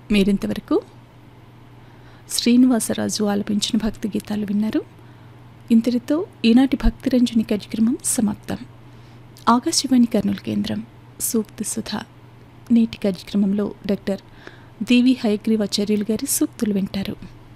మీరింతవరకు శ్రీనివాసరాజు ఆలపించిన భక్తి గీతాలు విన్నారు ఇంతటితో ఈనాటి భక్తి రంజని కార్యక్రమం సమాప్తం ఆకాశవాణి కర్నూలు కేంద్రం సూక్తి సుధా నేటి కార్యక్రమంలో డాక్టర్ దేవి హయగ్రీవాచార్యులు గారి సూక్తులు వింటారు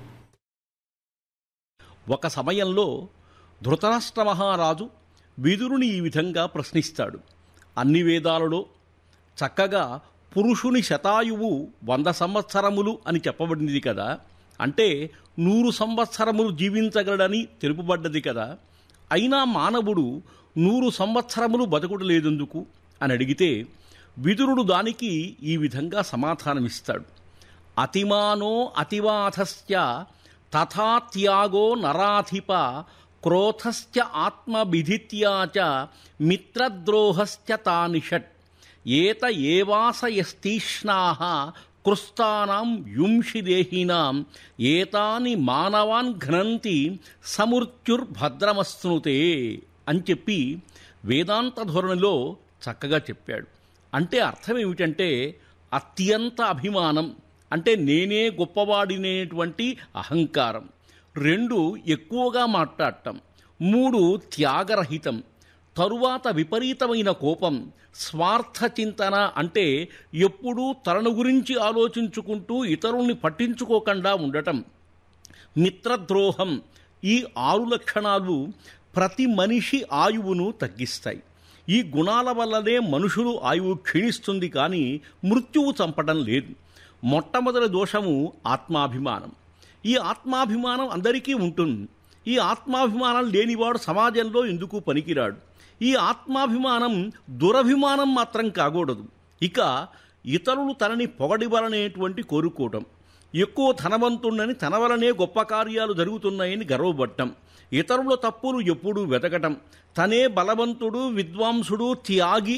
ఒక సమయంలో ధృతరాష్ట్ర మహారాజు విదురుని ఈ విధంగా ప్రశ్నిస్తాడు అన్ని వేదాలలో చక్కగా పురుషుని శతాయువు వంద సంవత్సరములు అని చెప్పబడింది కదా అంటే నూరు సంవత్సరములు జీవించగలడని తెలుపబడ్డది కదా అయినా మానవుడు నూరు సంవత్సరములు బతకుడలేదెందుకు అని అడిగితే విదురుడు దానికి ఈ విధంగా సమాధానమిస్తాడు అతిమానో అతివాథస్య తథా త్యాగో నరాధిప క్రోధశ్చ ఆత్మవిధిత్యా చ మిత్రద్రోహశ్చ తానిషట్ ఏత ఏవాసయస్తీష్ణాః కృస్తానాం యుంషిదేహినాం ఏతాని మానవాన్ ఘనంతి సమృత్యుర్భద్రమస్నుతే అని చెప్పి వేదాంత ధోరణిలో చక్కగా చెప్పాడు అంటే అర్థం ఏమిటంటే అత్యంత అభిమానం అంటే నేనే గొప్పవాడినేటువంటి అహంకారం రెండు ఎక్కువగా మాట్లాడటం మూడు త్యాగరహితం తరువాత విపరీతమైన కోపం స్వార్థ చింతన అంటే ఎప్పుడూ తనను గురించి ఆలోచించుకుంటూ ఇతరుల్ని పట్టించుకోకుండా ఉండటం మిత్రద్రోహం ఈ ఆరు లక్షణాలు ప్రతి మనిషి ఆయువును తగ్గిస్తాయి ఈ గుణాల వల్లనే మనుషులు ఆయువు క్షీణిస్తుంది కానీ మృత్యువు చంపడం లేదు మొట్టమొదటి దోషము ఆత్మాభిమానం ఈ ఆత్మాభిమానం అందరికీ ఉంటుంది ఈ ఆత్మాభిమానం లేనివాడు సమాజంలో ఎందుకు పనికిరాడు ఈ ఆత్మాభిమానం దురభిమానం మాత్రం కాకూడదు ఇక ఇతరులు తనని పొగడివలనేటువంటి కోరుకోవటం ఎక్కువ ధనవంతుణ్ణని తన వలనే గొప్ప కార్యాలు జరుగుతున్నాయని గర్వపడటం ఇతరుల తప్పులు ఎప్పుడూ వెతకటం తనే బలవంతుడు విద్వాంసుడు త్యాగి